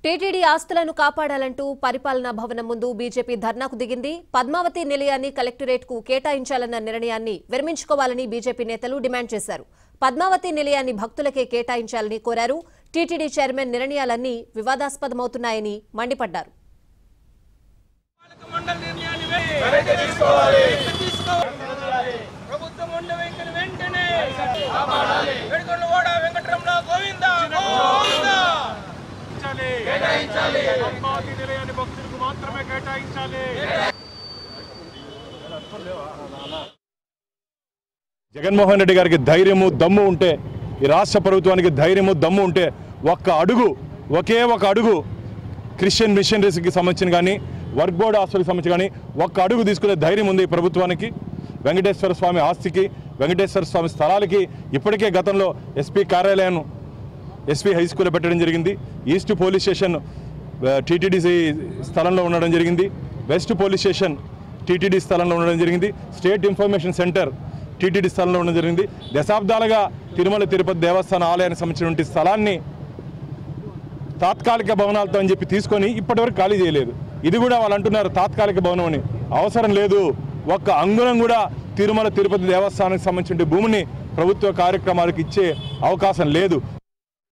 TTD ఆస్తులను కాపాడాలంటూ పరిపాలనా భవనం ముందు బీజేపీ ధర్నాకు దిగింది పద్మావతి నిలయాన్ని కలెక్టరేట్కు కేటాయించాలన్న నిర్ణయాన్ని విరమించుకోవాలని బీజేపీ నేతలు డిమాండ్ చేశారు పద్మావతి నిలయాన్ని భక్తులకే కేటాయించాలని కోరారు టీటీడీ చైర్మన్ నిర్ణయాలన్నీ వివాదాస్పదమవుతున్నాయని మండిపడ్డారు మండలి నిర్ణయాన్ని వెనక్కి తీసుకోవాలి ప్రభుత్వం ఉండే వెంటనే వెంటనే వెడుకొండ ఓడ వెంకటరమణ గోవింద గోవింద కేటాయించాలి పద్మావతి నిలయాన్ని భక్తులకు మాత్రమే కేటాయించాలి జగన్మోహన్ రెడ్డి గారికి ధైర్యము దమ్ము ఉంటే ఈ రాష్ట్ర ప్రభుత్వానికి ధైర్యము దమ్ము ఉంటే ఒక్క అడుగు ఒకే ఒక అడుగు క్రిస్టియన్ మిషనరీస్కి సంబంధించిన కానీ వర్క్ బోర్డ్ హాస్టల్కి సంబంధించి కానీ ఒక్క అడుగు తీసుకునే ధైర్యం ఉంది ఈ ప్రభుత్వానికి వెంకటేశ్వర స్వామి ఆస్తికి వెంకటేశ్వర స్వామి స్థలాలకి ఇప్పటికే గతంలో ఎస్పీ కార్యాలయం ఎస్పీ హై స్కూల్లో పెట్టడం జరిగింది ఈస్ట్ పోలీస్ స్టేషన్ టీటీడీ స్థలంలో ఉండడం జరిగింది వెస్ట్ పోలీస్ స్టేషన్ టీటీడీ స్థలంలో ఉండడం జరిగింది స్టేట్ ఇన్ఫర్మేషన్ సెంటర్ టీటీడీ స్థలంలో ఉండడం జరిగింది దశాబ్దాలుగా తిరుమల తిరుపతి దేవస్థాన ఆలయానికి సంబంధించినటువంటి స్థలాన్ని తాత్కాలిక భవనాలతో అని చెప్పి తీసుకొని ఇప్పటివరకు ఖాళీ చేయలేదు ఇది కూడా వాళ్ళు అంటున్నారు తాత్కాలిక భవనం అని అవసరం లేదు ఒక్క అంగుళం కూడా తిరుమల తిరుపతి దేవస్థానానికి సంబంధించిన భూమిని ప్రభుత్వ కార్యక్రమాలకు ఇచ్చే అవకాశం లేదు